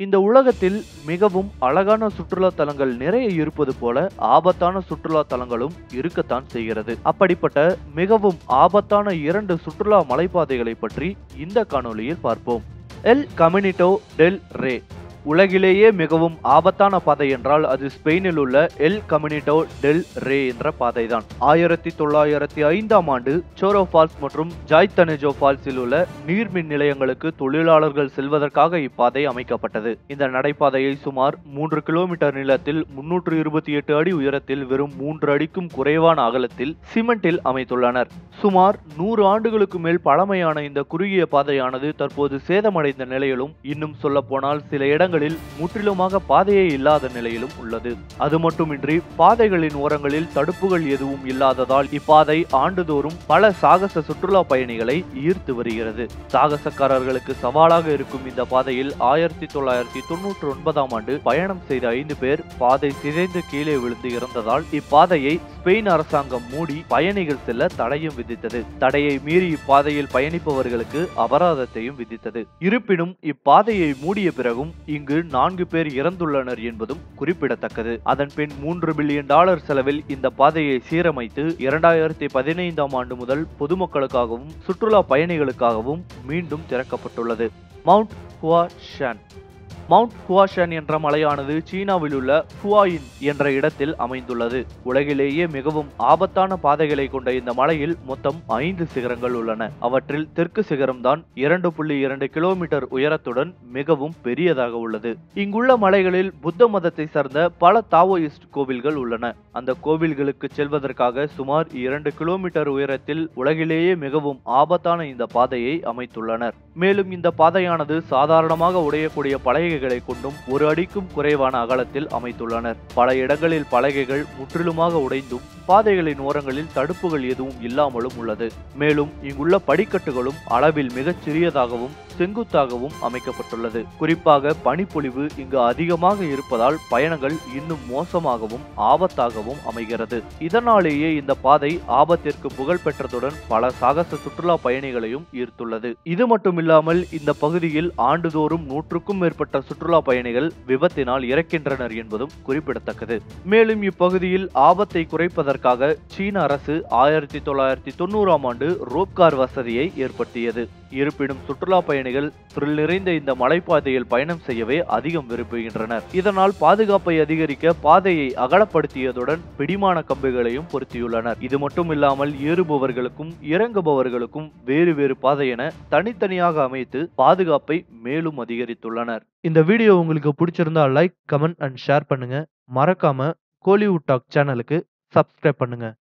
இந்த உலகத்தில் மிகவும் அழகான சுற்றுலா தலங்கள் நிறைய இருப்பது போல ஆபத்தான சுற்றுலா தலங்களும் இருக்கத்தான் செய்கிறது அப்படிப்பட்ட மிகவும் ஆபத்தான இரண்டு சுற்றுலா மலைப்பாதைகளை பற்றி இந்த காணொளியில் பார்ப்போம் எல் கம்யூனிட்டோ டெல் ரே உலகிலேயே மிகவும் ஆபத்தான பாதை என்றால் அது ஸ்பெயினில் உள்ள எல் கம்யூனிட்டோ டெல் ரே என்ற பாதைதான் ஆயிரத்தி தொள்ளாயிரத்தி ஐந்தாம் ஆண்டு சோரோ ஃபால்ஸ் மற்றும் ஜாய்தனெஜோ ஃபால்ஸில் உள்ள நீர்மின் நிலையங்களுக்கு தொழிலாளர்கள் செல்வதற்காக இப்பாதை அமைக்கப்பட்டது இந்த நடைபாதையை சுமார் மூன்று கிலோமீட்டர் நீளத்தில் முன்னூற்று இருபத்தி எட்டு அடி உயரத்தில் வெறும் மூன்று அடிக்கும் குறைவான அகலத்தில் சிமெண்டில் அமைத்துள்ளனர் சுமார் நூறு ஆண்டுகளுக்கு மேல் பழமையான இந்த குறுகிய பாதையானது தற்போது சேதமடைந்த நிலையிலும் இன்னும் சொல்ல போனால் சில இடங்கள் இடங்களில் முற்றிலுமாக பாதையே இல்லாத நிலையிலும் உள்ளது அது மட்டுமின்றி பாதைகளின் ஓரங்களில் தடுப்புகள் எதுவும் இல்லாததால் இப்பாதை ஆண்டுதோறும் பல சாகச சுற்றுலா பயணிகளை ஈர்த்து வருகிறது சாகசக்காரர்களுக்கு சவாலாக இருக்கும் இந்த பாதையில் ஆயிரத்தி தொள்ளாயிரத்தி தொன்னூற்றி ஒன்பதாம் ஆண்டு பயணம் செய்த ஐந்து பேர் பாதை சிதைந்து கீழே விழுந்து இறந்ததால் இப்பாதையை ஸ்பெயின் அரசாங்கம் மூடி பயணிகள் செல்ல தடையும் விதித்தது தடையை மீறி இப்பாதையில் பயணிப்பவர்களுக்கு அபராதத்தையும் விதித்தது இருப்பினும் இப்பாதையை மூடிய பிறகும் இங்கு நான்கு பேர் இறந்துள்ளனர் என்பதும் குறிப்பிடத்தக்கது அதன் பின் மூன்று பில்லியன் டாலர் செலவில் இந்த பாதையை சீரமைத்து இரண்டாயிரத்தி பதினைந்தாம் ஆண்டு முதல் பொதுமக்களுக்காகவும் சுற்றுலா பயணிகளுக்காகவும் மீண்டும் திறக்கப்பட்டுள்ளது மவுண்ட் ஹுவாஷான் மவுண்ட் ஹுவாஷன் என்ற மலையானது சீனாவில் உள்ள ஹுவாயின் என்ற இடத்தில் அமைந்துள்ளது உலகிலேயே மிகவும் ஆபத்தான பாதைகளை கொண்ட இந்த மலையில் மொத்தம் ஐந்து சிகரங்கள் உள்ளன அவற்றில் தெற்கு சிகரம்தான் இரண்டு புள்ளி இரண்டு கிலோமீட்டர் உயரத்துடன் மிகவும் பெரியதாக உள்ளது இங்குள்ள மலைகளில் புத்த மதத்தை சார்ந்த பல தாவோயிஸ்ட் கோவில்கள் உள்ளன அந்த கோவில்களுக்கு செல்வதற்காக சுமார் இரண்டு கிலோமீட்டர் உயரத்தில் உலகிலேயே மிகவும் ஆபத்தான இந்த பாதையை அமைத்துள்ளனர் மேலும் இந்த பாதையானது சாதாரணமாக உடையக்கூடிய பழைய பலகைகளை கொண்டும் ஒரு அடிக்கும் குறைவான அகலத்தில் அமைத்துள்ளனர் பல இடங்களில் பலகைகள் முற்றிலுமாக உடைந்தும் பாதைகளின் ஓரங்களில் தடுப்புகள் எதுவும் இல்லாமலும் உள்ளது மேலும் இங்குள்ள படிக்கட்டுகளும் அளவில் மிகச் சிறியதாகவும் செங்குத்தாகவும் அமைக்கப்பட்டுள்ளது குறிப்பாக பனிப்பொழிவு இங்கு அதிகமாக இருப்பதால் பயணங்கள் இன்னும் மோசமாகவும் ஆபத்தாகவும் அமைகிறது இதனாலேயே இந்த பாதை ஆபத்திற்கு புகழ் பெற்றதுடன் பல சாகச சுற்றுலா பயணிகளையும் ஈர்த்துள்ளது இது மட்டுமில்லாமல் இந்த பகுதியில் ஆண்டுதோறும் நூற்றுக்கும் மேற்பட்ட சுற்றுலா பயணிகள் விபத்தினால் இறக்கின்றனர் என்பதும் குறிப்பிடத்தக்கது மேலும் இப்பகுதியில் ஆபத்தை குறைப்பதற்காக சீன அரசு ஆயிரத்தி தொள்ளாயிரத்தி தொண்ணூறாம் ஆண்டு ரோப்கார் வசதியை ஏற்படுத்தியது இருப்பினும் சுற்றுலா பயணிகள் thrill நிறைந்த இந்த மலைப்பாதையில் பயணம் செய்யவே அதிகம் விரும்புகின்றனர் இதனால் பாதுகாப்பை அதிகரிக்க பாதையை அகலப்படுத்தியதுடன் பிடிமான கம்புகளையும் பொருத்தியுள்ளனர் இது மட்டும் இல்லாமல் ஏறுபவர்களுக்கும் இறங்குபவர்களுக்கும் வேறு வேறு பாதை என தனித்தனியாக அமைத்து பாதுகாப்பை மேலும் அதிகரித்துள்ளனர் இந்த வீடியோ உங்களுக்கு பிடிச்சிருந்தா லைக் கமெண்ட் அண்ட் ஷேர் பண்ணுங்க மறக்காம கோலிவுட் டாக் சேனலுக்கு சப்ஸ்கிரைப் பண்ணுங்க